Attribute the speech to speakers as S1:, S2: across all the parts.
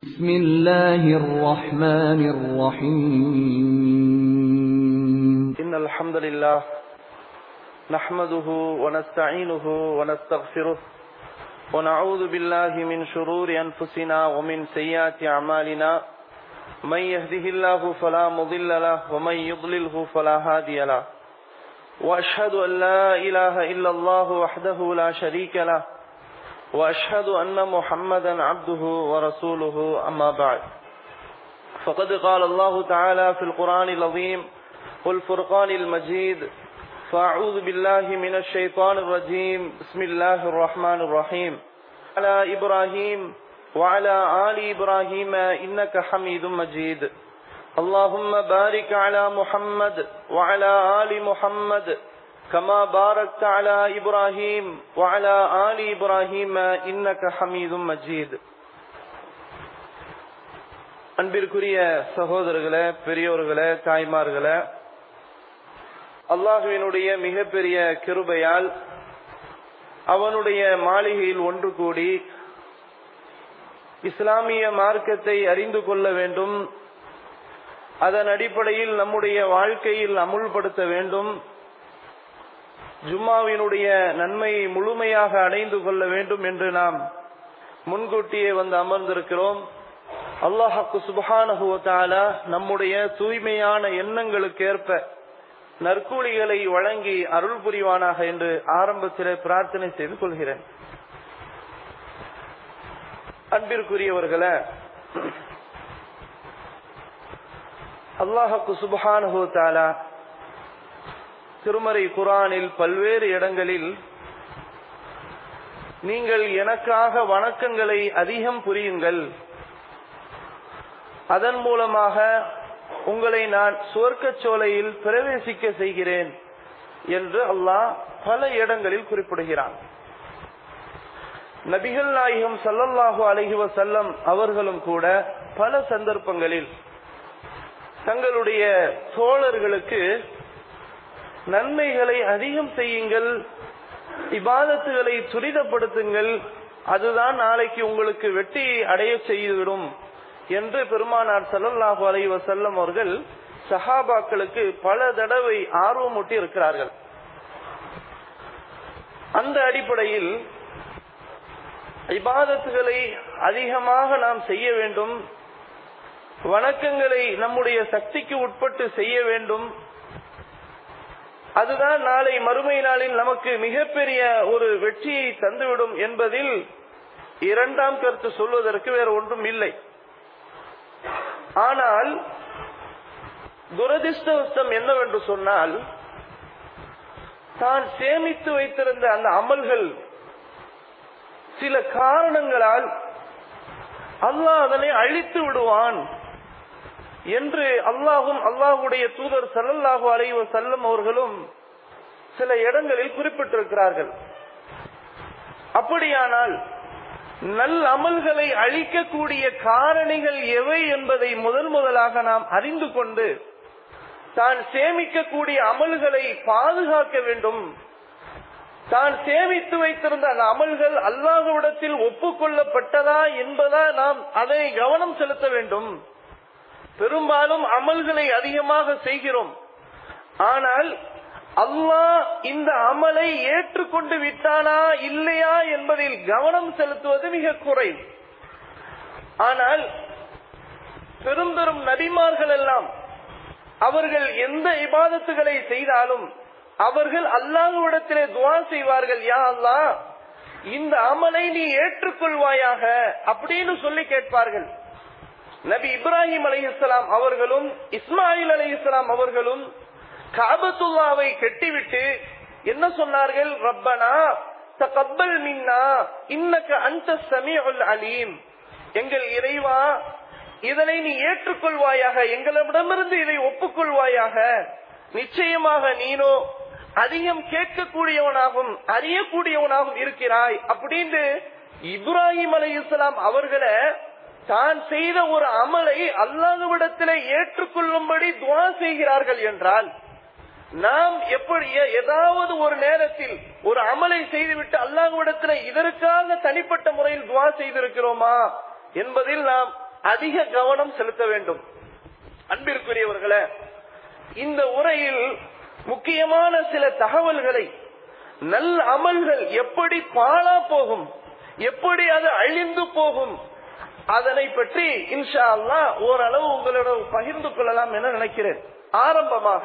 S1: بسم الله الرحمن الرحيم
S2: إن الحمد لله نحمده ونستعينه ونستغفره ونعوذ بالله من شرور أنفسنا ومن سيئات أعمالنا من يهده الله فلا مضل له ومن يضلله فلا هادي له وأشهد أن لا إله إلا الله وحده لا شريك له وأشهد أن محمدا عبده ورسوله أما بعد فقد قال الله تعالى في القرآن العظيم والفرقان المجيد فأعوذ بالله من الشيطان الرجيم بسم الله الرحمن الرحيم على إبراهيم وعلى آل إبراهيم إنك حميد مجيد اللهم بارك على محمد وعلى آل محمد كما باركت على إبراهيم وعلى آل إبراهيم إنك حميد مجيد அன்பிற்குரிய சகோதரர்களே பெரியோர்களே தாய்மார்களே அல்லாஹுவினுடைய மிகப்பெரிய கிருபையால் அவனுடைய மாளிகையில் ஒன்று கூடி இஸ்லாமிய மார்க்கத்தை அறிந்து கொள்ள வேண்டும் அதன் அடிப்படையில் நம்முடைய வாழ்க்கையில் அமுல்படுத்த வேண்டும் ஜும்மாவினுடைய நன்மையை முழுமையாக அடைந்து கொள்ள வேண்டும் என்று நாம் முன்கூட்டியே வந்து அமர்ந்திருக்கிறோம் அல்லாஹாக்கு சுபஹானஹுவத்தால நம்முடைய தூய்மையான எண்ணங்களுக்கு ஏற்ப நற்கூலிகளை வழங்கி அருள் புரிவானாக என்று ஆரம்பத்தில் பிரார்த்தனை செய்து கொள்கிறேன் அன்பிற்குரியவர்களே அல்லாஹாக்கு சுபஹானஹுவத்தாலா திருமறை குரானில் பல்வேறு இடங்களில் நீங்கள் எனக்காக வணக்கங்களை அதிகம் புரியுங்கள் அதன் மூலமாக உங்களை நான் சுவர்க்க சோலையில் பிரவேசிக்க செய்கிறேன் என்று அல்லாஹ் பல இடங்களில் குறிப்பிடுகிறான் நபிகள் நாயகம் சல்லல்லாஹு அலஹி வசல்லம் அவர்களும் கூட பல சந்தர்ப்பங்களில் தங்களுடைய தோழர்களுக்கு நன்மைகளை அதிகம் செய்யுங்கள் இபாதத்துகளை துரிதப்படுத்துங்கள் அதுதான் நாளைக்கு உங்களுக்கு வெற்றியை அடைய செய்துவிடும் என்று பெருமானார் சல்லல்லாஹு அலை வசல்லம் அவர்கள் சஹாபாக்களுக்கு பல தடவை ஆர்வமூட்டி இருக்கிறார்கள் அந்த அடிப்படையில் இபாதத்துகளை அதிகமாக நாம் செய்ய வேண்டும் வணக்கங்களை நம்முடைய சக்திக்கு உட்பட்டு செய்ய வேண்டும் அதுதான் நாளை மறுமை நாளில் நமக்கு மிகப்பெரிய ஒரு வெற்றியை தந்துவிடும் என்பதில் இரண்டாம் கருத்து சொல்வதற்கு வேற ஒன்றும் இல்லை ஆனால் துரதிருஷ்டவஸ்தம் என்னவென்று சொன்னால் தான் சேமித்து வைத்திருந்த அந்த அமல்கள் சில காரணங்களால் அல்லாஹ் அதனை அழித்து விடுவான் என்று அல்லாஹும் அல்லாஹுடைய தூதர் சல்லல்லாஹு அலைவ செல்லம் அவர்களும் சில இடங்களில் குறிப்பிட்டிருக்கிறார்கள் அப்படியானால் நல் அமல்களை அழிக்கக்கூடிய காரணிகள் எவை என்பதை முதல் முதலாக நாம் அறிந்து கொண்டு தான் சேமிக்கக்கூடிய அமல்களை பாதுகாக்க வேண்டும் தான் சேமித்து வைத்திருந்த அந்த அமல்கள் அல்லாஹுவிடத்தில் ஒப்புக்கொள்ளப்பட்டதா என்பதா நாம் அதை கவனம் செலுத்த வேண்டும் பெரும்பாலும் அமல்களை அதிகமாக செய்கிறோம் ஆனால் அல்லாஹ் இந்த அமலை ஏற்றுக்கொண்டு விட்டானா இல்லையா என்பதில் கவனம் செலுத்துவது மிக குறை ஆனால் பெரும் பெரும் நபிமார்கள் எல்லாம் அவர்கள் எந்த இபாதத்துகளை செய்தாலும் அவர்கள் அல்லாஹுவிடத்திலே துவா செய்வார்கள் யா அல்லா இந்த அமலை நீ ஏற்றுக்கொள்வாயாக அப்படின்னு சொல்லி கேட்பார்கள் நபி இப்ராஹிம் அலி இஸ்லாம் அவர்களும் இஸ்மாயில் அலி இஸ்லாம் அவர்களும் காபத்துல்லாவை கெட்டிவிட்டு என்ன சொன்னார்கள் ரப்பனா தகப்பல் மின்னா இன்னக்க அந்த சமீஉல் அலீம் எங்கள் இறைவா இதனை நீ ஏற்றுக்கொள்வாயாக எங்களிடமிருந்து இதை ஒப்புக்கொள்வாயாக நிச்சயமாக நீனோ அதிகம் கேட்கக்கூடியவனாகவும் அறியக்கூடியவனாகவும் இருக்கிறாய் அப்படின்னு இப்ராஹிம் அலி இஸ்லாம் அவர்களை தான் செய்த ஒரு அமலை அல்லாஹ்விடத்தில் ஏற்றுக்கொள்ளும்படி துவா செய்கிறார்கள் என்றால் நாம் எப்படி ஏதாவது ஒரு நேரத்தில் ஒரு அமலை செய்துவிட்டு அல்லாஹ்விடத்தில் இதற்காக தனிப்பட்ட முறையில் துவா செய்திருக்கிறோமா என்பதில் நாம் அதிக கவனம் செலுத்த வேண்டும் அன்பிற்குரியவர்களே இந்த உரையில் முக்கியமான சில தகவல்களை நல்ல அமல்கள் எப்படி பாழா போகும் எப்படி அது அழிந்து போகும் அதனை பற்றி இன்ஷா அல்லா ஓரளவு உங்களிடம் பகிர்ந்து கொள்ளலாம் என நினைக்கிறேன் ஆரம்பமாக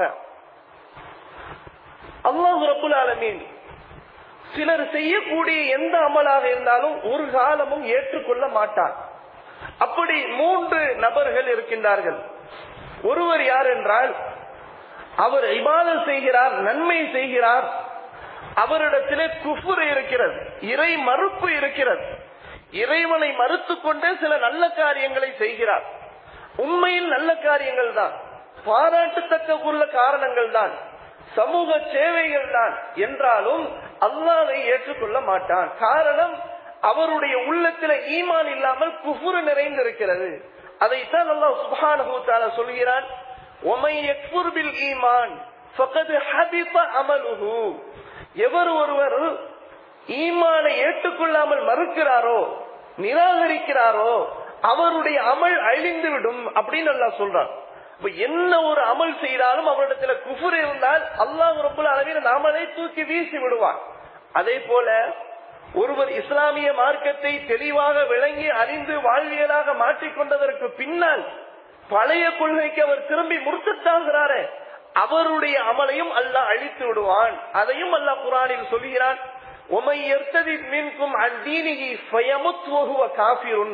S2: அல்லாஹு ரபுல் ஆலமீன் சிலர் செய்யக்கூடிய எந்த அமலாக இருந்தாலும் ஒரு காலமும் ஏற்றுக்கொள்ள மாட்டார் அப்படி மூன்று நபர்கள் இருக்கின்றார்கள் ஒருவர் யார் என்றால் அவர் இபாதம் செய்கிறார் நன்மை செய்கிறார் அவரிடத்திலே குஃபுர் இருக்கிறது இறை மறுப்பு இருக்கிறது இறைவனை மறுத்து கொண்டே சில நல்ல காரியங்களை செய்கிறார் உண்மையில் நல்ல காரியங்கள் தான் பாராட்டத்தக்க உள்ள காரணங்கள் தான் சமூக சேவைகள் தான் என்றாலும் அல்லாவை ஏற்றுக்கொள்ள மாட்டான் காரணம் அவருடைய உள்ளத்தில ஈமான் இல்லாமல் குஃபுரு நிறைந்திருக்கிறது அதைத்தான் அல்லாஹ் சுப்ஹானஹு தஆலா சொல்கிறான் ஒமை யக்ஃபுர் பில் ஈமான் ஃபகத் ஹபித அமலுஹு எவர் ஒருவர் ஈமானை ஏற்றுக்கொள்ளாமல் மறுக்கிறாரோ நிராகரிக்கிறாரோ அவருடைய அமல் அழிந்து விடும் அப்படின்னு அல்லாஹ் சொல்றான் இப்ப என்ன ஒரு அமல் செய்தாலும் அவரிடத்துல குஃபுர் இருந்தால் அல்லாஹ் ரபுல் அளவில் நாமளே தூக்கி வீசி விடுவான் அதே போல ஒருவர் இஸ்லாமிய மார்க்கத்தை தெளிவாக விளங்கி அறிந்து வாழ்வியலாக மாற்றிக்கொண்டதற்கு பின்னால் பழைய கொள்கைக்கு அவர் திரும்பி முறுத்தாகிறாரே அவருடைய அமலையும் அல்லாஹ் அழித்து விடுவான் அதையும் அல்லாஹ் குரானில் சொல்கிறான் உமை எர்த்ததி மின்கும் அந்தீனிகி ஃபயமுத் வஹுவ காஃபிருன்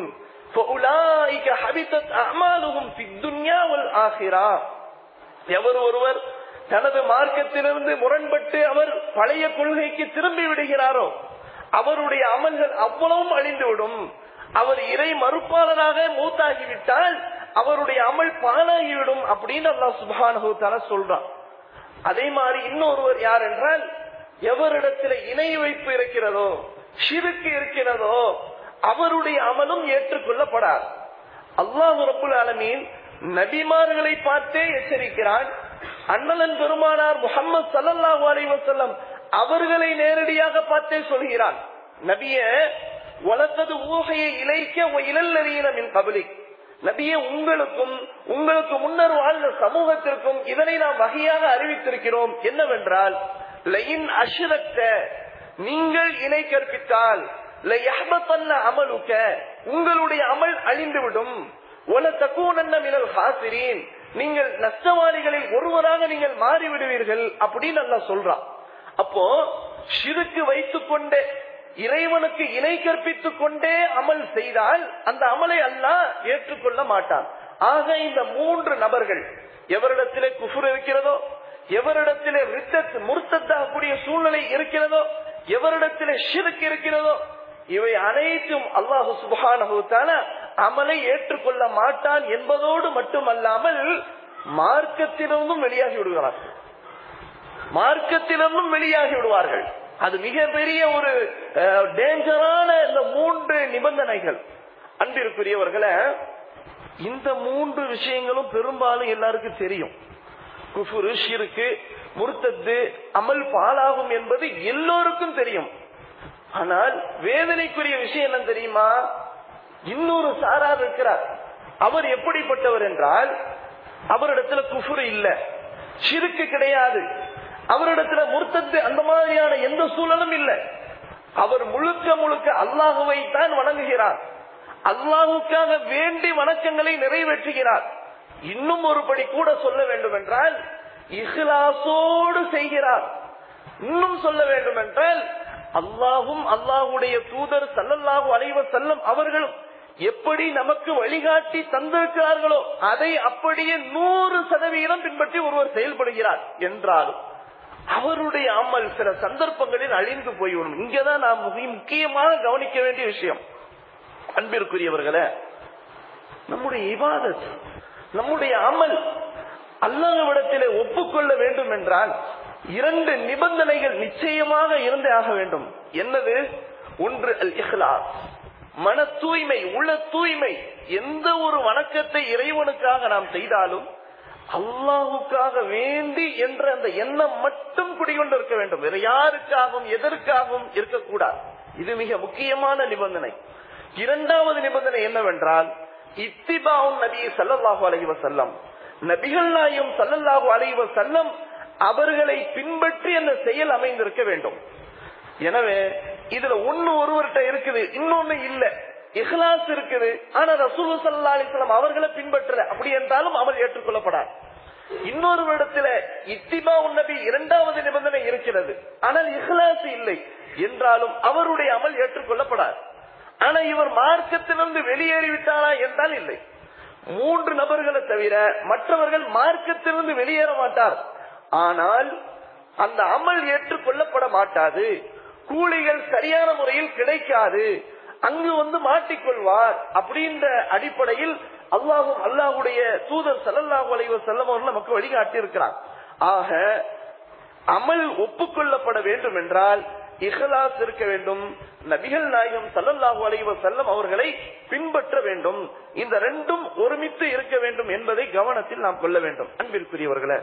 S2: فأولئك حبطت أعمالهم في الدنيا والآخرة எவர் ஒருவர் தனது மார்க்கத்திலிருந்து முரண்பட்டு அவர் பழைய கொள்கைக்கு திரும்பி விடுகிறாரோ அவருடைய அமல்கள் அவ்வளவும் அழிந்துவிடும் அவர் இறை மறுப்பாளராக மூத்தாகிவிட்டால் அவருடைய அமல் பாழாகிவிடும் அப்படின்னு அல்லா சுபானு தர சொல்றான் அதே மாதிரி இன்னொருவர் யார் என்றால் எவரிடத்துல இணை வைப்பு இருக்கிறதோ சிறுக்கு இருக்கிறதோ அவருடைய அமலும் ஏற்றுக்கொள்ளப்படாது அல்லாஹு ரபுல் அலமீன் நபிமார்களை பார்த்தே எச்சரிக்கிறான் அண்ணலன் பெருமானார் முகமது சல்லல்லாஹு அலைஹி வஸல்லம் அவர்களை நேரடியாக பார்த்தே சொல்கிறான் நபிய வளர்த்தது ஊகையை இழைக்க இளல்லறியின மின் கபலிக் நபிய உங்களுக்கும் உங்களுக்கு முன்னர் வாழ்ந்த சமூகத்திற்கும் இதனை நாம் வகையாக அறிவித்திருக்கிறோம் என்னவென்றால் லயின் அசுரத்த நீங்கள் இணை கற்பித்தால் அமலுக்க உங்களுடைய அமல் அழிந்துவிடும் ஒல தக்கூனன்ன மினல் ஹாசிரீன் நீங்கள் நஷ்டவாளிகளில் ஒருவராக நீங்கள் மாறிவிடுவீர்கள் அப்படின்னு அல்ல சொல்றான் அப்போ சிறுக்கு வைத்துக் கொண்டே இறைவனுக்கு இணை கற்பித்துக் கொண்டே அமல் செய்தால் அந்த அமலை அல்லாஹ் ஏற்றுக்கொள்ள மாட்டான் ஆக இந்த மூன்று நபர்கள் எவரிடத்திலே குஃபுர் இருக்கிறதோ எவரிடத்திலே ரித்தத் முர்த்தத்தாகக்கூடிய சூழ்நிலை இருக்கிறதோ எவரிடத்திலே ஷிருக்கு இருக்கிறதோ இவை அனைத்தும் அல்லாஹு சுபான அமலை ஏற்றுக்கொள்ள மாட்டான் என்பதோடு மட்டுமல்லாமல் மார்க்கத்திலிருந்தும் வெளியாகி விடுகிறார்கள் மார்க்கத்திலிருந்தும் வெளியாகி விடுவார்கள் அது மிகப்பெரிய ஒரு டேஞ்சரான இந்த மூன்று நிபந்தனைகள் அன்பிற்குரியவர்களை இந்த மூன்று விஷயங்களும் பெரும்பாலும் எல்லாருக்கும் தெரியும் குஃபுரு ஷிருக்கு முர்த்தத்து அமல் பாலாகும் என்பது எல்லோருக்கும் தெரியும் ஆனால் வேதனைக்குரிய விஷயம் என்ன தெரியுமா இன்னொரு சாரார் இருக்கிறார் அவர் எப்படிப்பட்டவர் என்றால் அவரிடத்துல குஃபுரு இல்ல சிறுக்கு கிடையாது அவரிடத்துல முர்த்தத்து அந்த மாதிரியான எந்த சூழலும் இல்லை அவர் முழுக்க முழுக்க அல்லாஹுவை தான் வணங்குகிறார் அல்லாஹுக்காக வேண்டி வணக்கங்களை நிறைவேற்றுகிறார் இன்னும் ஒருபடி கூட சொல்ல வேண்டும் என்றால் இஹ்லாசோடு செய்கிறார் இன்னும் சொல்ல வேண்டும் என்றால் அல்லாஹும் அல்லாஹுடைய தூதர் சல்லல்லாஹு அலைவ செல்லம் அவர்களும் எப்படி நமக்கு வழிகாட்டி தந்திருக்கிறார்களோ அதை அப்படியே நூறு சதவீதம் பின்பற்றி ஒருவர் செயல்படுகிறார் என்றாலும் அவருடைய அமல் சில சந்தர்ப்பங்களில் அழிந்து போய்விடும் இங்கதான் நாம் முக்கியமாக கவனிக்க வேண்டிய விஷயம் அன்பிற்குரியவர்களே நம்முடைய இபாதத் நம்முடைய அமல் அல்லாஹ்விடத்திலே ஒப்புக்கொள்ள வேண்டும் என்றால் இரண்டு நிபந்தனைகள் நிச்சயமாக இருந்தே ஆக வேண்டும் என்னது ஒன்று அல் இஹ்லாஸ் மன தூய்மை உள்ள தூய்மை எந்த ஒரு வணக்கத்தை இறைவனுக்காக நாம் செய்தாலும் அல்லாஹுக்காக வேண்டி என்ற அந்த எண்ணம் மட்டும் குடிகொண்டு இருக்க வேண்டும் வேற யாருக்காகவும் எதற்காகவும் இருக்கக்கூடாது இது மிக முக்கியமான நிபந்தனை இரண்டாவது நிபந்தனை என்னவென்றால் இத்திபாவும் நபி சல்லல்லாஹு அலைஹி வஸல்லம் நபிகள் நாயும் சல்லல்லாஹு அலைஹி வஸல்லம் அவர்களை பின்பற்றி அந்த செயல் அமைந்திருக்க வேண்டும் எனவே இதுல ஒண்ணு ஒருவர்கிட்ட இருக்குது இன்னொன்னு இல்ல இஹ்லாஸ் இருக்குது ஆனா ரசூல் சல்லா அலிஸ்லாம் அவர்களை பின்பற்றல அப்படி என்றாலும் அமல் ஏற்றுக்கொள்ளப்படாது இன்னொரு இடத்துல இத்திமா உன்னபி இரண்டாவது நிபந்தனை இருக்கிறது ஆனால் இஹ்லாஸ் இல்லை என்றாலும் அவருடைய அமல் ஏற்றுக்கொள்ளப்படாது ஆனா இவர் மார்க்கத்திலிருந்து வெளியேறிவிட்டாரா என்றால் இல்லை மூன்று நபர்களை தவிர மற்றவர்கள் மார்க்கத்திலிருந்து வெளியேற மாட்டார் ஆனால் அந்த அமல் ஏற்றுக்கொள்ளப்பட மாட்டாது கூலிகள் சரியான முறையில் கிடைக்காது அங்கு வந்து மாட்டிக்கொள்வார் அப்படின்ற அடிப்படையில் அல்லாஹும் அல்லாஹுடைய தூதர் சல்லல்லாஹு அலைஹி வஸல்லம் அவர்கள் நமக்கு வழிகாட்டி இருக்கிறார் ஆக அமல் ஒப்புக்கொள்ளப்பட வேண்டும் என்றால் இஹ்லாஸ் இருக்க வேண்டும் நபிகள் நாயகம் சல்லல்லாஹு அலைஹி வஸல்லம் அவர்களை பின்பற்ற வேண்டும் இந்த ரெண்டும் ஒருமித்து இருக்க வேண்டும் என்பதை கவனத்தில் நாம் கொள்ள வேண்டும் அன்பிற்குரியவர்களே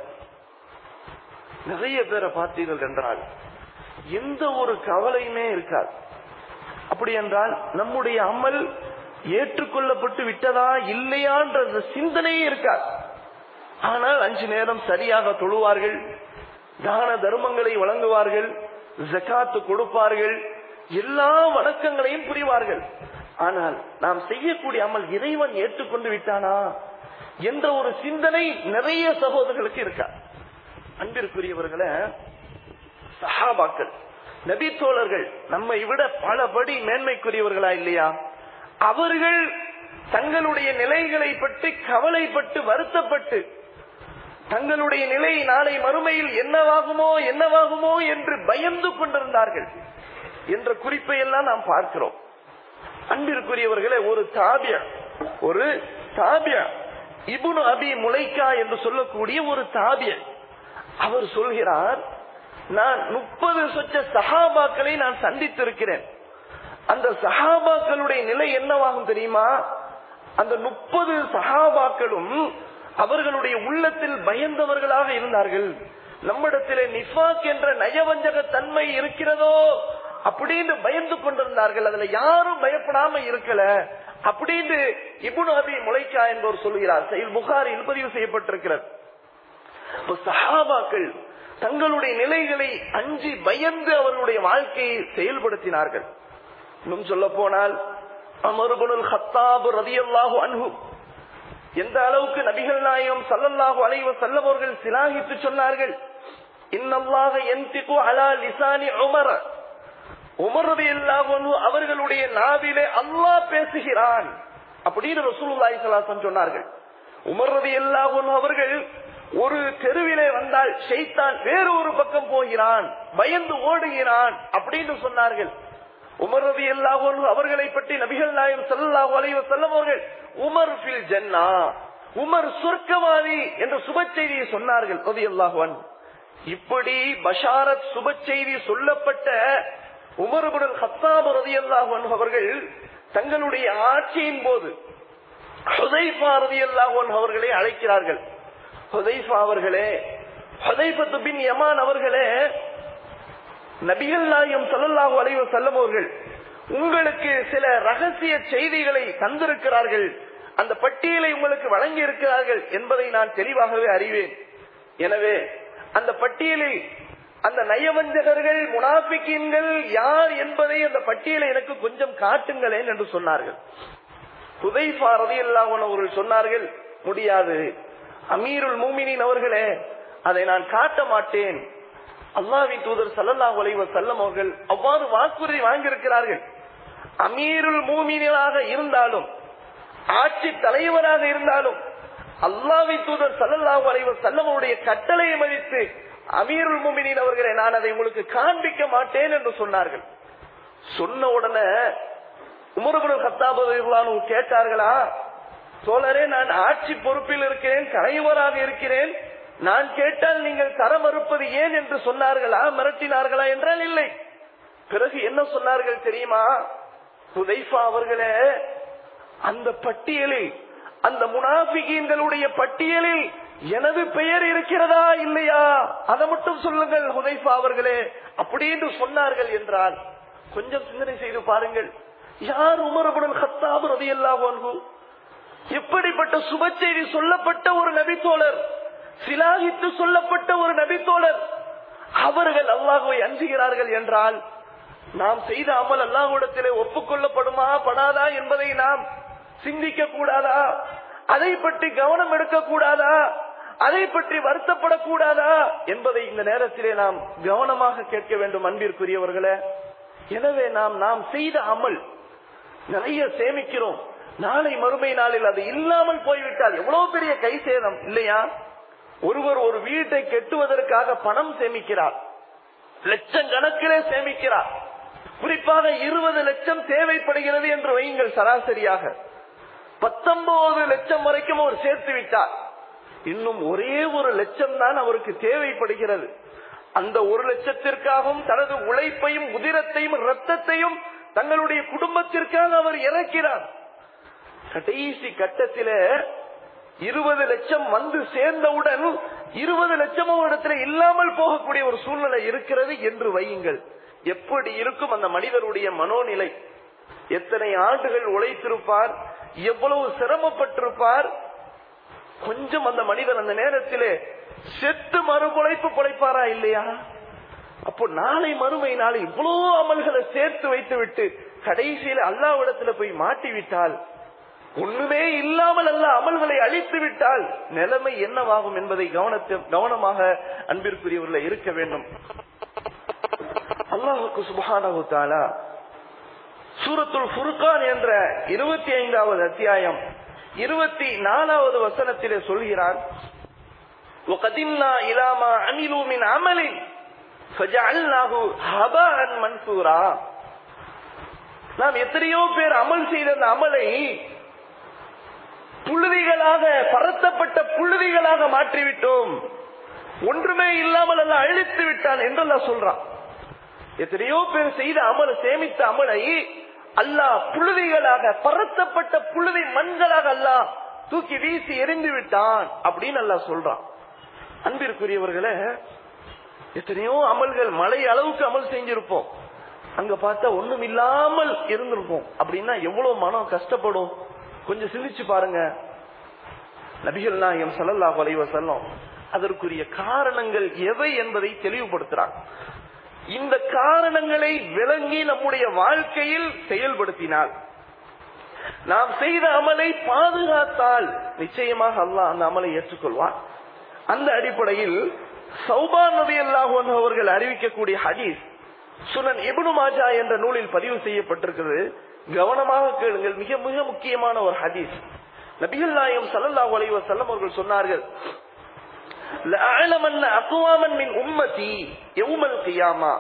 S2: நிறைய பேரை பார்த்தீர்கள் என்றால் எந்த ஒரு கவலையுமே இருக்காது அப்படி என்றால் நம்முடைய அமல் ஏற்றுக்கொள்ளப்பட்டு விட்டதா இல்லையான்ற அந்த சிந்தனையே இருக்காது ஆனால் அஞ்சு நேரம் சரியாக தொழுவார்கள் தான தர்மங்களை வழங்குவார்கள் ஜகாத்து கொடுப்பார்கள் எல்லா வணக்கங்களையும் புரிவார்கள் ஆனால் நாம் செய்யக்கூடிய அமல் இறைவன் ஏற்றுக்கொண்டு விட்டானா என்ற ஒரு சிந்தனை நிறைய சகோதரர்களுக்கு இருக்கா அன்பிற்குரியவர்களை சஹாபாக்கள் நபி தோழர்கள் நம்மை விட பலபடி மேன்மைக்குரியவர்களா இல்லையா அவர்கள் தங்களுடைய நிலைகளை பற்றி கவலைப்பட்டு வருத்தப்பட்டு தங்களுடைய நிலை நாளை மறுமையில் என்னவாகுமோ என்னவாகுமோ என்று பயந்து கொண்டிருந்தார்கள் என்ற குறிப்பை எல்லாம் நாம் பார்க்கிறோம் அன்பிற்குரியவர்களே ஒரு தாபிய ஒரு தாபிய இபுனு அபி முளைக்கா என்று சொல்லக்கூடிய ஒரு தாபிய அவர் சொல்கிறார் நான் முப்பது சொச்ச சஹாபாக்களை நான் சந்தித்திருக்கிறேன் அந்த சஹாபாக்களுடைய நிலை என்னவாகும் தெரியுமா அந்த முப்பது சஹாபாக்களும் அவர்களுடைய உள்ளத்தில் பயந்தவர்களாக இருந்தார்கள் நம்மிடத்திலே நிஃபாக் என்ற நயவஞ்சக தன்மை இருக்கிறதோ அப்படின்னு பயந்து கொண்டிருந்தார்கள் அதுல யாரும் பயப்படாம இருக்கல அப்படின்னு இபுன் அபி முளைக்கா என்பவர் சொல்கிறார் செயல் புகாரில் பதிவு செய்யப்பட்டிருக்கிறது சஹாபாக்கள் தங்களுடைய நிலைகளை அஞ்சி பயந்து அவர்களுடைய வாழ்க்கையை செயல்படுத்தினார்கள் இன்னும் சொல்ல போனால் அமருபுல் ஹத்தாபு ரதியல்லாஹு அன்ஹு எந்த அளவுக்கு நபிகள் நாயகம் சல்லல்லாஹு அலைவ செல்லவர்கள் சிலாகித்து சொன்னார்கள் இன்னல்லாக என்திகு அலா லிசானி உமர உமர் ரதியல்லாஹு அன்ஹு அவர்களுடைய நாவிலே அல்லாஹ் பேசுகிறான் அப்படின்னு ரசூலுல்லாஹி ஸல்லல்லாஹு சொன்னார்கள் உமர் ரதியல்லாஹு அன்ஹு அவர்கள் ஒரு தெருவிலே வந்தால் ஷைத்தான் வேறு ஒரு பக்கம் போகிறான் பயந்து ஓடுகிறான் அப்படின்னு சொன்னார்கள் உமர் ரவி அல்லாஹ் அவர்களை பற்றி நபிகள் நாயம் சல்லாஹூ அலைவ செல்லம் அவர்கள் உமர் பில் ஜன்னா உமர் சொர்க்கவாதி என்ற சுப செய்தியை சொன்னார்கள் ரவி அல்லாஹுவன் இப்படி பஷாரத் சுப செய்தி சொல்லப்பட்ட உமர்புடல் ஹத்தாபு ரதி அல்லாஹுவன் அவர்கள் தங்களுடைய ஆட்சியின் போது ஹுதைஃபா ரதி அல்லாஹுவன் அவர்களை அழைக்கிறார்கள் ஹுதைஃபா அவர்களே ஹுதைஃபத்து பின் யமான் அவர்களே நபிகள் நாயம் சல்லல்லாஹு அலைவ செல்லம் அவர்கள் உங்களுக்கு சில ரகசிய செய்திகளை தந்திருக்கிறார்கள் அந்த பட்டியலை உங்களுக்கு வழங்கி இருக்கிறார்கள் என்பதை நான் தெளிவாகவே அறிவேன் எனவே அந்த பட்டியலில் அந்த நயவஞ்சகர்கள் முனாபிக்கீன்கள் யார் என்பதை அந்த பட்டியலை எனக்கு கொஞ்சம் காட்டுங்களேன் என்று சொன்னார்கள் புதைஃபா ரதி அவர்கள் சொன்னார்கள் முடியாது அமீருல் மூமினின் அவர்களே அதை நான் காட்ட மாட்டேன் அல்லாவின் தூதர் சல்லல்லாஹு அலைஹி வஸல்லம் அவர்கள் அவ்வாறு வாக்குறுதி வாங்கியிருக்கிறார்கள் அமீருல் மூமினாக இருந்தாலும் ஆட்சி தலைவராக இருந்தாலும் அல்லாவின் தூதர் சல்லல்லாஹு அலைஹி வஸல்லம் அவருடைய கட்டளையை மதித்து அமீருல் மூமினின் அவர்களை நான் அதை உங்களுக்கு காண்பிக்க மாட்டேன் என்று சொன்னார்கள் சொன்ன உடனே உமர்புல் கத்தாபு கேட்டார்களா சோழரே நான் ஆட்சி பொறுப்பில் இருக்கிறேன் தலைவராக இருக்கிறேன் நான் கேட்டால் நீங்கள் தர மறுப்பது ஏன் என்று சொன்னார்களா மிரட்டினார்களா என்றால் இல்லை பிறகு என்ன சொன்னார்கள் தெரியுமா புதைஃபா அவர்களே அந்த பட்டியலில் அந்த முனாபிகீன்களுடைய பட்டியலில் எனது பெயர் இருக்கிறதா இல்லையா அதை மட்டும் சொல்லுங்கள் ஹுதைஃபா அவர்களே அப்படி என்று சொன்னார்கள் என்றால் கொஞ்சம் சிந்தனை செய்து பாருங்கள் யார் உமரபுடன் ஹத்தாபு ரதியல்லா எப்படிப்பட்ட சுப செய்தி சொல்லப்பட்ட ஒரு நபித்தோழர் சிலாகித்து சொல்லப்பட்ட ஒரு நபித்தோழர் அவர்கள் அல்லாஹுவை அஞ்சுகிறார்கள் என்றால் நாம் செய்த அமல் அல்லாஹ்விடத்திலே ஒப்புக்கொள்ளப்படுமா படாதா என்பதை நாம் சிந்திக்க கூடாதா அதை பற்றி கவனம் எடுக்க கூடாதா அதை பற்றி வருத்தப்படக்கூடாதா என்பதை இந்த நேரத்திலே நாம் கவனமாக கேட்க வேண்டும் அன்பிற்குரியவர்களே எனவே நாம் நாம் செய்த அமல் நிறைய சேமிக்கிறோம் நாளை மறுமை நாளில் அது இல்லாமல் போய்விட்டால் எவ்வளவு பெரிய கை சேதம் இல்லையா ஒருவர் ஒரு வீட்டை கெட்டுவதற்காக பணம் சேமிக்கிறார் லட்சக்கணக்கிலே சேமிக்கிறார் குறிப்பாக இருபது லட்சம் தேவைப்படுகிறது என்று வையுங்கள் சராசரியாக பத்தொன்பது லட்சம் வரைக்கும் அவர் சேர்த்து விட்டார் இன்னும் ஒரே ஒரு லட்சம் தான் அவருக்கு தேவைப்படுகிறது அந்த ஒரு லட்சத்திற்காகவும் தனது உழைப்பையும் உதிரத்தையும் ரத்தத்தையும் தங்களுடைய குடும்பத்திற்காக அவர் இறக்கிறார் கடைசி கட்டத்தில இருபது லட்சம் வந்து சேர்ந்தவுடன் இருபது லட்சம் இடத்துல இல்லாமல் போகக்கூடிய ஒரு சூழ்நிலை இருக்கிறது என்று வையுங்கள் எப்படி இருக்கும் அந்த மனிதருடைய மனோநிலை எத்தனை ஆண்டுகள் உழைத்திருப்பார் எவ்வளவு சிரமப்பட்டிருப்பார் கொஞ்சம் அந்த மனிதன் அந்த நேரத்திலே செத்து மறுபொழைப்பு பொழைப்பாரா இல்லையா அப்போ நாளை மறுமை நாளை இவ்வளவு அமல்களை சேர்த்து வைத்து விட்டு கடைசியில அல்லாவிடத்துல போய் மாட்டி விட்டால் ஒண்ணுமே இல்லாமல் அல்ல அமல்களை அழித்து விட்டால் நிலைமை என்னவாகும் என்பதை கவனத்தை கவனமாக அன்பிற்குரியவர்கள இருக்க வேண்டும் அல்லாஹுக்கு சுபஹானஹு தஆலா சூரத்துல் ஃபுர்கான் என்ற இருபத்தி ஐந்தாவது அத்தியாயம் இருபத்தி நாலாவது வசனத்திலே சொல்கிறார் وَقَدِمْنَا إِلَى مَا عَمِلُوا مِنْ عَمَلٍ فَجَعَلْنَاهُ هَبَاءً مَنْثُورًا நாம் எத்தனையோ பேர் அமல் செய்த அந்த அமலை புழுதிகளாக பரத்தப்பட்ட புழுதிகளாக மாற்றிவிட்டோம் ஒன்றுமே இல்லாமல் அல்ல அழித்து விட்டான் என்றெல்லாம் சொல்றான் எத்தனையோ பேர் செய்த அமல சேமித்த அமலை அல்லாஹ் புழுதிகளாக பரத்தப்பட்ட புழுதி மண்களாக அல்லாஹ் தூக்கி வீசி எரிந்து விட்டான் அப்படின்னு அல்லாஹ் சொல்றான் அன்பிற்குரியவர்களே எத்தனையோ அமல்கள் மலை அளவுக்கு அமல் செஞ்சிருப்போம் அங்க பார்த்தா ஒண்ணும் இல்லாமல் இருந்திருப்போம் அப்படின்னா எவ்வளவு மனம் கஷ்டப்படும் கொஞ்சம் சிந்திச்சு பாருங்க நபிகள் நாயகம் சல்லல்லாஹு அலைஹி வஸல்லம் அதற்குரிய காரணங்கள் எவை என்பதை தெளிவுபடுத்துறாங்க இந்த காரணங்களை விளங்கி நம்முடைய வாழ்க்கையில் செயல்படுத்தினால் நாம் செய்த அமலை பாதுகாத்தால் நிச்சயமாக அல்லாஹ் அந்த அமலை ஏற்றுக்கொள்வான் அந்த அடிப்படையில் சௌபான் நபி அல்லாஹன் அவர்கள் அறிவிக்கக்கூடிய ஹதீஸ் சுனன் இபுனு மாஜா என்ற நூலில் பதிவு செய்யப்பட்டிருக்கிறது கவனமாக கேளுங்கள் மிக மிக முக்கியமான ஒரு ஹதீஸ் நபிகள் நாயம் சல்லல்லாஹு அலைஹி வஸல்லம் அவர்கள் சொன்னார்கள் لأعلمن أقواما من أمتي يوم القيامة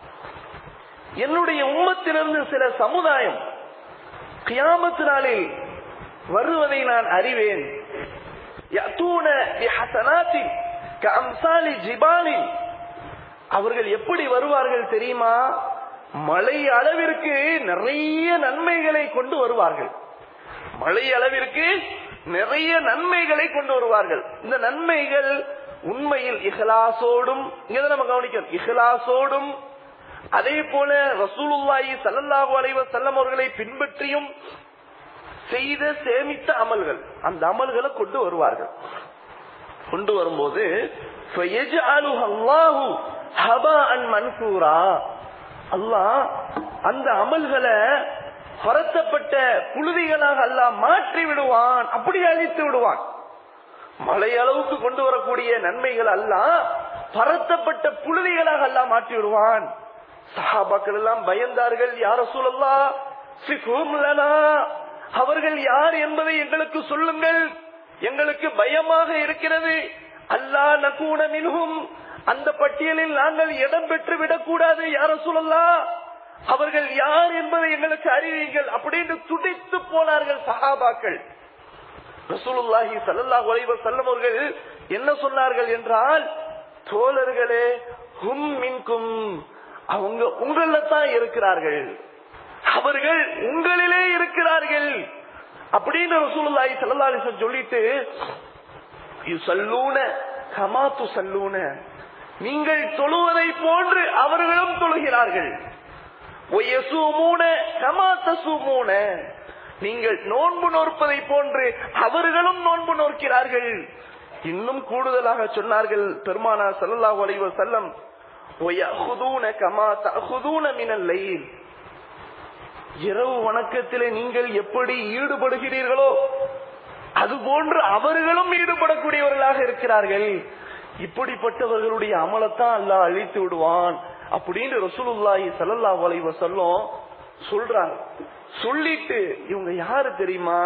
S2: என்னுடைய உம்மத்திலிருந்து சில சமுதாயம் கியாமத்து நாளில் வருவதை நான் அறிவேன் يأتون بحسنات كأمثال جبال அவர்கள் எப்படி வருவார்கள் தெரியுமா மழை அளவிற்கு நிறைய நன்மைகளை கொண்டு வருவார்கள் மழை அளவிற்கு நிறைய நன்மைகளை கொண்டு வருவார்கள் இந்த நன்மைகள் உண்மையில் இஹ்லாசோடும் இங்க நம்ம கவனிக்கணும் இஹ்லாசோடும் அதே போல ரசூலுல்லாஹி ஸல்லல்லாஹு அலைஹி வஸல்லம் அவர்களை பின்பற்றியும் செய்த சேமித்த அமல்கள் அந்த அமல்களை கொண்டு வருவார்கள் கொண்டு வரும்போது அல்லாஹு ஹபாஅன் மன்சூரா அல்லாஹ் அந்த அமல்களை பரத்தப்பட்ட புழுதிகளாக அல்லாஹ் மாற்றி விடுவான் அப்படி அழித்து விடுவான் மழை அளவுக்கு கொண்டு வரக்கூடிய நன்மைகள் அல்லாஹ் பரத்தப்பட்ட புழுதிகளாக அல்லாஹ் மாற்றி விடுவான் சஹாபாக்கள் எல்லாம் பயந்தார்கள் யார சூழல்லா அவர்கள் யார் என்பதை எங்களுக்கு சொல்லுங்கள் எங்களுக்கு பயமாக இருக்கிறது அல்லா நகூன மின்ஹும் அந்த பட்டியலில் நாங்கள் இடம் பெற்று விடக்கூடாது யார சொல்லலா அவர்கள் யார் என்பதை எங்களுக்கு அறிவீங்கள் அப்படின்னு துடித்து போனார்கள் சஹாபாக்கள் ரசூலுல்லாஹி ஸல்லல்லாஹு அலைஹி வஸல்லம் அவர்கள் என்ன சொன்னார்கள் என்றால் தோழர்களே ஹும் மின்கும் அவங்க உங்கள தான் இருக்கிறார்கள் அவர்கள் உங்களிலே இருக்கிறார்கள் அப்படின்னு ரசூலுல்லாஹி ஸல்லல்லாஹு அலைஹி வஸல்லம் சொல்லிட்டு யுசல்லூன கமா துசல்லூன நீங்கள் தொழுவதை போன்று அவர்களும் தொழுகிறார்கள் ஒய்யசூமூன கமா தசூமூன நீங்கள் நோன்பு நோற்பதை போன்று அவர்களும் நோன்பு நோக்கிறார்கள் இன்னும் கூடுதலாக சொன்னார்கள் பெருமானா ஸல்லல்லாஹு அலைஹி வஸல்லம் وَيَأْخُذُونَ كَمَا تَأْخُذُونَ مِنَ اللَّيْلِ இரவு வணக்கத்திலே நீங்கள் எப்படி ஈடுபடுகிறீர்களோ அதுபோன்று அவர்களும் ஈடுபடக்கூடியவர்களாக இருக்கிறார்கள் இப்படிப்பட்டவர்களுடைய அமலத்தான் அல்லாஹ் அழித்து விடுவான் அப்படின்னு ரசூலுல்லாஹி ஸல்லல்லாஹு அலைஹி வஸல்லம் சொல்றாங்க சொல்லிட்டு இவங்க யாரு தெரியுமா